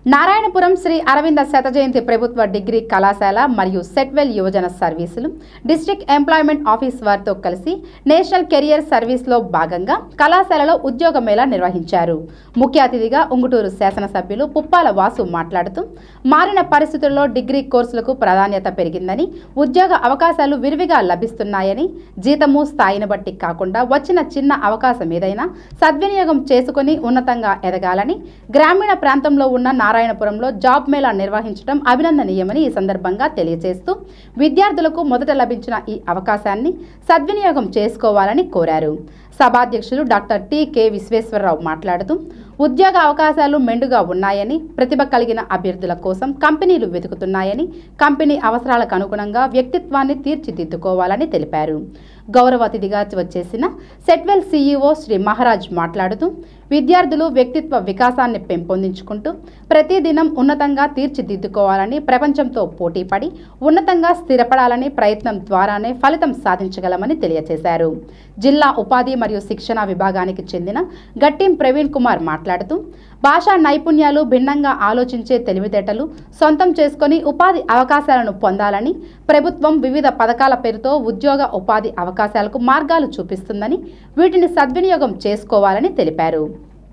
నారాయణపురం శ్రీ అరవింద శత జయంతి ప్రభుత్వ డిగ్రీ కళాశాల మరియు సెట్వెల్ యువజన సర్వీసులు డిస్ట్రిక్ట్ ఎంప్లాయ్మెంట్ ఆఫీస్ వారితో కలిసి నేషనల్ కెరియర్ సర్వీస్లో భాగంగా కళాశాలలో ఉద్యోగ మేళా నిర్వహించారు ముఖ్య అతిథిగా ఉంగుటూరు శాసనసభ్యులు పుప్పాల వాసు మాట్లాడుతూ మారిన పరిస్థితుల్లో డిగ్రీ కోర్సులకు ప్రాధాన్యత పెరిగిందని ఉద్యోగ అవకాశాలు విరివిగా లభిస్తున్నాయని జీతము స్థాయిని బట్టి కాకుండా వచ్చిన చిన్న అవకాశం ఏదైనా సద్వినియోగం చేసుకుని ఉన్నతంగా ఎదగాలని గ్రామీణ ప్రాంతంలో ఉన్న నారాయణపురంలో జాబ్ మేళా నిర్వహించడం అభినందనీయమని ఈ సందర్భంగా తెలియజేస్తూ విద్యార్థులకు మొదట లభించిన ఈ అవకాశాన్ని సద్వినియోగం చేసుకోవాలని కోరారు సభాధ్యక్షులు డాక్టర్ టి కె విశ్వేశ్వరరావు మాట్లాడుతూ ఉద్యోగ అవకాశాలు మెండుగా ఉన్నాయని ప్రతిభ కలిగిన అభ్యర్థుల కోసం కంపెనీలు వెతుకుతున్నాయని కంపెనీ అవసరాలకు అనుగుణంగా వ్యక్తిత్వాన్ని తీర్చిదిద్దుకోవాలని తెలిపారు గౌరవ అతిథిగా వచ్చేసిన సెట్వెల్ సీఈఓ శ్రీ మహారాజ్ మాట్లాడుతూ విద్యార్థులు వ్యక్తిత్వ వికాసాన్ని పెంపొందించుకుంటూ ప్రతిదినం ఉన్నతంగా తీర్చిదిద్దుకోవాలని ప్రపంచంతో పోటీపడి ఉన్నతంగా స్థిరపడాలని ప్రయత్నం ద్వారానే ఫలితం సాధించగలమని తెలియజేశారు జిల్లా ఉపాధి మరియు శిక్షణ విభాగానికి చెందిన గట్టిం ప్రవీణ్ కుమార్ మాట్లాడుతూ భాషా నైపుణ్యాలు భిన్నంగా ఆలోచించే తెలివితేటలు సొంతం చేసుకొని ఉపాధి అవకాశాలను పొందాలని ప్రభుత్వం వివిధ పథకాల పేరుతో ఉద్యోగ ఉపాధి అవకాశాలకు మార్గాలు చూపిస్తుందని వీటిని సద్వినియోగం చేసుకోవాలని తెలిపారు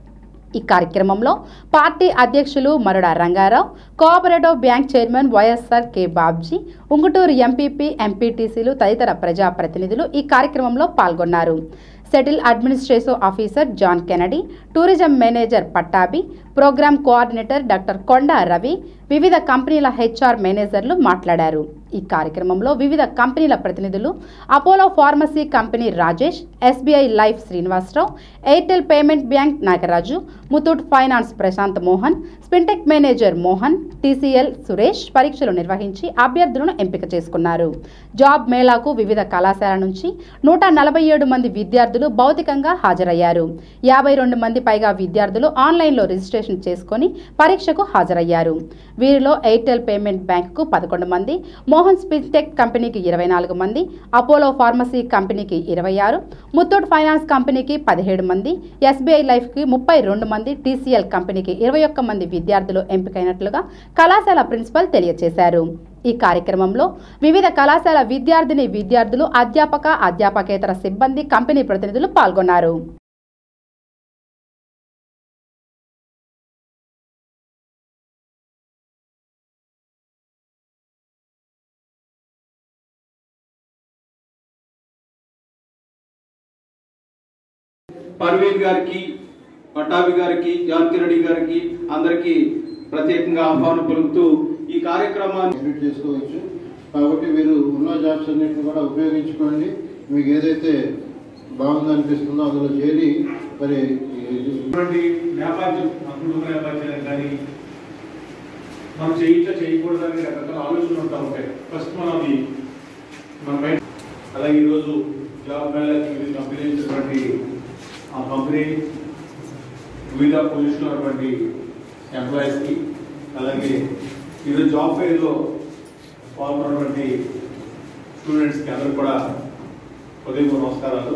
ఈ కార్యక్రమంలో పార్టీ అధ్యక్షులు Maruda Rangarao cooperative bank chairman YSR K Babji Unguturu MPP ఎంపీటీసీలు తదితర ప్రజాప్రతినిధులు ఈ కార్యక్రమంలో పాల్గొన్నారు settle administrative officer John Kennedy tourism manager Pattabhi programme coordinator doctor Konda Ravi వివిధ కంపెనీల హెచ్ఆర్ మేనేజర్లు మాట్లాడారు ఈ కార్యక్రమంలో వివిధ కంపెనీల ప్రతినిధులు Apollo pharmacy company Rajesh SBI life Srinivasarao Airtel payment bank Nagaraju Muthoot finance Prashant Mohan Spintech manager Mohan TCL Suresh పరీక్షలు నిర్వహించి అభ్యర్థులను ఎంపిక చేసుకున్నారు జాబ్ మేళాకు వివిధ కళాశాల నుంచి నూట నలభై ఏడు మంది విద్యార్థులు భౌతికంగా హాజరయ్యారు యాభై రెండు మంది పైగా విద్యార్థులు ఆన్లైన్లో రిజిస్ట్రేషన్ చేసుకొని పరీక్షకు హాజరయ్యారు వీరిలో ఎయిర్టెల్ పేమెంట్ బ్యాంకుకు పదకొండు మంది మోహన్ స్పిన్టెక్ కంపెనీకి ఇరవై నాలుగు మంది అపోలో ఫార్మసీ కంపెనీకి ఇరవై ఆరు ముత్తూట్ ఫైనాన్స్ కంపెనీకి పదిహేడు మంది ఎస్బీఐ లైఫ్కి ముప్పై రెండు మంది టీసీఎల్ కంపెనీకి ఇరవై ఒక్క మంది విద్యార్థులు ఎంపికైనట్లుగా కళాశాల ప్రిన్సిపల్ తెలియజేశారు ఈ కార్యక్రమంలో వివిధ కళాశాల విద్యార్థిని విద్యార్థులు అధ్యాపక అధ్యాపకేతర సిబ్బంది కంపెనీ ప్రతినిధులు పాల్గొన్నారు పర్వీన్ గారికి పట్టాభి గారికి జాన్కి రెడ్డి గారికి అందరికీ ప్రత్యేకంగా ఆహ్వానం పలుకుతూ ఈ కార్యక్రమాన్ని ఎడిట్ చేసుకోవచ్చు కాబట్టి మీరు ఉన్న జాబ్స్ అన్నింటిని కూడా ఉపయోగించుకోండి మీకు ఏదైతే బాగుంది అనిపిస్తుందో అందులో చేరి మరి ఈ- ఇటువంటి నేపథ్యం మన కుటుంబ నేపథ్యం కానీ మనం చేయొచ్చా చేయకూడదని రకరకాల ఆలోచనలు ఉంటా ఉంటాయి ఫస్ట్ మనం అది మన బయట అలాగే ఈరోజు జాబ్ మేళాకి వివిధ కంపెనీ ఇచ్చినటువంటి ఆ కంపెనీ వివిధ పొజిషన్ ఉన్నటువంటి ఎంప్లాయీస్కి అలాగే ఈరోజు జాబ్ ఫెయిర్లో పాల్గొన్నటువంటి స్టూడెంట్స్కి అందరూ కూడా ఉదయం నమస్కారాలు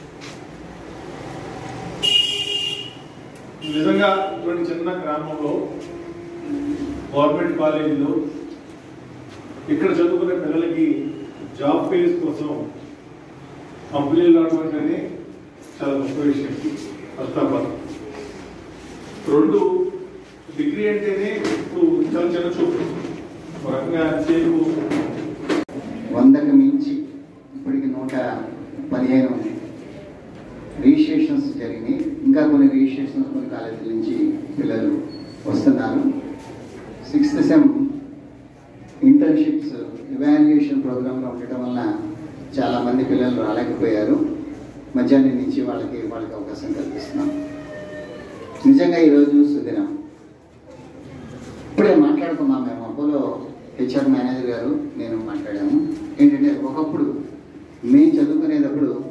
నిజంగా ఇటువంటి చిన్న గ్రామంలో గవర్నమెంట్ కాలేజీలో ఇక్కడ చదువుకునే పిల్లలకి జాబ్ ఫేస్ కోసం కంపెనీలు రావడం అనేది చాలా గొప్ప విషయం ఫస్ట్ ఆఫ్ ఆల్ రెండు డిగ్రీ అంటేనే ఇప్పుడు చాలా చిన్న చూపు ఒక రకంగా చేరు వందకు మించి ఇప్పటికి నూట పదిహేను రిజిస్ట్రేషన్స్ జరిగినాయి ఇంకా కొన్ని రిజిస్ట్రేషన్స్ కొన్ని కాలేజీల నుంచి పిల్లలు వస్తున్నారు సిక్స్త్ సెమ్ ఇంటర్న్షిప్స్ ఇవాల్యుయేషన్ ప్రోగ్రాంలో ఉండటం వల్ల చాలామంది పిల్లలు రాలేకపోయారు మధ్యాహ్నం నుంచి వాళ్ళకి వాళ్ళకి అవకాశం కల్పిస్తున్నాం నిజంగా ఈరోజు సుదినం ఇప్పుడే మాట్లాడుకున్నాం మేము అపోలో హెచ్ఆర్ మేనేజర్ గారు నేను మాట్లాడాము ఏంటంటే ఒకప్పుడు మేము చదువుకునేటప్పుడు